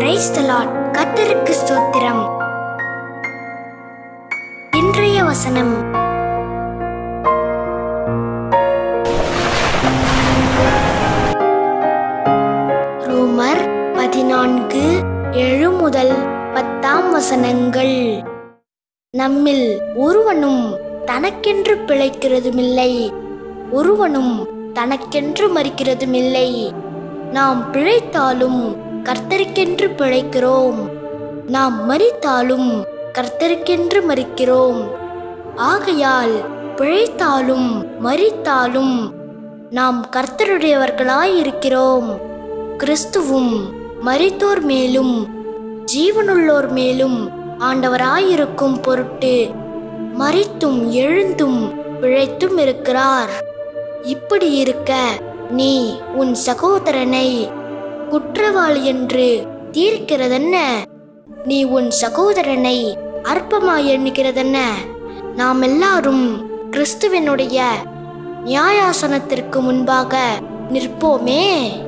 praise the Lord கர்த்தருக்கு ஸ்தோத்திரம் இன்றைய வசனம் ரோமர் பதினான்கு ஏழு முதல் பத்தாம் வசனங்கள் நம்மில் ஒருவனும் தனக்கென்று பிழைக்கிறதுமில்லை ஒருவனும் தனக்கென்று மறிக்கிறதுமில்லை நாம் பிழைத்தாலும் கர்த்தருக்கென்று பிழைக்கிறோம் நாம் மறித்தாலும் கர்த்தருக்கென்று மறிக்கிறோம் ஆகையால் பிழைத்தாலும் மறித்தாலும் நாம் கர்த்தருடையவர்களாயிருக்கிறோம் கிறிஸ்துவும் மரித்தோர் மேலும் ஜீவனுள்ளோர் மேலும் ஆண்டவராயிருக்கும் பொருட்டு மரித்தும் எழுந்தும் பிழைத்தும் இருக்கிறார் இப்படி இருக்க நீ உன் சகோதரனை குற்றவாளி என்று தீர்க்கிறதென்ன நீ உன் சகோதரனை அற்பமாய் எண்ணுகிறதென்ன நாம் எல்லாரும் கிறிஸ்துவனுடைய நியாயாசனத்திற்கு முன்பாக நிற்போமே